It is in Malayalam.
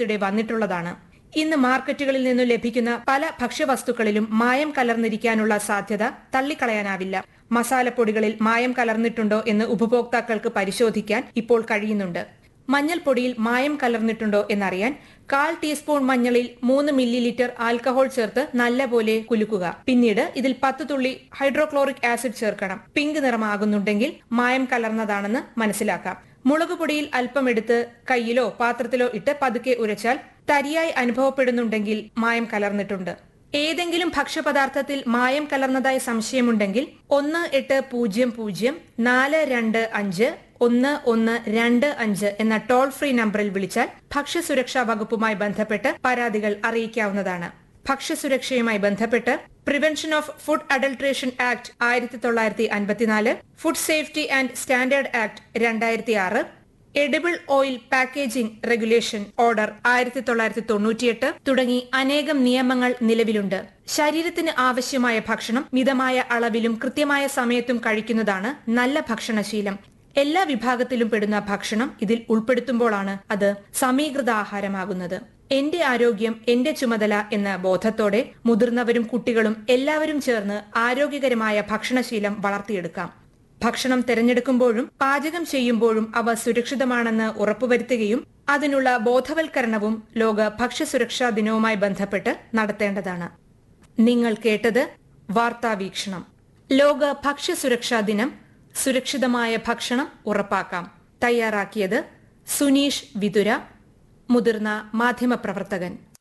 അടുത്തിടെ വന്നിട്ടുള്ളതാണ് ഇന്ന് മാർക്കറ്റുകളിൽ നിന്നു ലഭിക്കുന്ന പല ഭക്ഷ്യവസ്തുക്കളിലും മായം കലർന്നിരിക്കാനുള്ള സാധ്യത തള്ളിക്കളയാനാവില്ല മസാലപ്പൊടികളിൽ മായം കലർന്നിട്ടുണ്ടോ എന്ന് ഉപഭോക്താക്കൾക്ക് പരിശോധിക്കാൻ ഇപ്പോൾ കഴിയുന്നുണ്ട് മഞ്ഞൾപ്പൊടിയിൽ മായം കലർന്നിട്ടുണ്ടോ എന്നറിയാൻ കാൽ ടീസ്പൂൺ മഞ്ഞളിൽ മൂന്ന് മില്ലി ലിറ്റർ ആൽക്കഹോൾ ചേർത്ത് നല്ലപോലെ കുലുക്കുക പിന്നീട് ഇതിൽ പത്ത് തുള്ളി ഹൈഡ്രോക്ലോറിക് ആസിഡ് ചേർക്കണം പിങ്ക് നിറമാകുന്നുണ്ടെങ്കിൽ മായം കലർന്നതാണെന്ന് മനസ്സിലാക്കാം മുളക് പൊടിയിൽ അല്പം എടുത്ത് കയ്യിലോ പാത്രത്തിലോ ഇട്ട് പതുക്കെ ഉരച്ചാൽ തരിയായി അനുഭവപ്പെടുന്നുണ്ടെങ്കിൽ മായം കലർന്നിട്ടുണ്ട് ഏതെങ്കിലും ഭക്ഷ്യപദാർത്ഥത്തിൽ മായം കലർന്നതായി സംശയമുണ്ടെങ്കിൽ ഒന്ന് എട്ട് പൂജ്യം പൂജ്യം നാല് രണ്ട് അഞ്ച് ഒന്ന് ഒന്ന് രണ്ട് അഞ്ച് എന്ന ടോൾ ഫ്രീ നമ്പറിൽ വിളിച്ചാൽ ഭക്ഷ്യസുരക്ഷാ വകുപ്പുമായി ബന്ധപ്പെട്ട് പരാതികൾ അറിയിക്കാവുന്നതാണ് ഭക്ഷ്യസുരക്ഷയുമായി ബന്ധപ്പെട്ട് prevention of food adulteration act ആയിരത്തി തൊള്ളായിരത്തി അൻപത്തിനാല് food safety and standard act രണ്ടായിരത്തി ആറ് edible oil packaging regulation order ആയിരത്തി തൊള്ളായിരത്തി തൊണ്ണൂറ്റിയെട്ട് തുടങ്ങി അനേകം നിയമങ്ങൾ നിലവിലുണ്ട് ശരീരത്തിന് ആവശ്യമായ ഭക്ഷണം മിതമായ അളവിലും കൃത്യമായ സമയത്തും കഴിക്കുന്നതാണ് നല്ല ഭക്ഷണശീലം എല്ലാ വിഭാഗത്തിലും പെടുന്ന ഭക്ഷണം ഇതിൽ ഉൾപ്പെടുത്തുമ്പോഴാണ് അത് സമീകൃത ആഹാരമാകുന്നത് എന്റെ ആരോഗ്യം എന്റെ ചുമതല എന്ന ബോധത്തോടെ മുതിർന്നവരും കുട്ടികളും എല്ലാവരും ചേർന്ന് ആരോഗ്യകരമായ ഭക്ഷണശീലം വളർത്തിയെടുക്കാം ഭക്ഷണം തിരഞ്ഞെടുക്കുമ്പോഴും പാചകം ചെയ്യുമ്പോഴും അവ സുരക്ഷിതമാണെന്ന് ഉറപ്പുവരുത്തുകയും അതിനുള്ള ബോധവൽക്കരണവും ലോക ഭക്ഷ്യസുരക്ഷാ ദിനവുമായി ബന്ധപ്പെട്ട് നടത്തേണ്ടതാണ് നിങ്ങൾ കേട്ടത് വാർത്താ വീക്ഷണം ലോക ഭക്ഷ്യസുരക്ഷാ ദിനം സുരക്ഷിതമായ ഭക്ഷണം ഉറപ്പാക്കാം തയ്യാറാക്കിയത് സുനീഷ് വിതുര മുതിർന്ന മാധ്യമപ്രവർത്തകൻ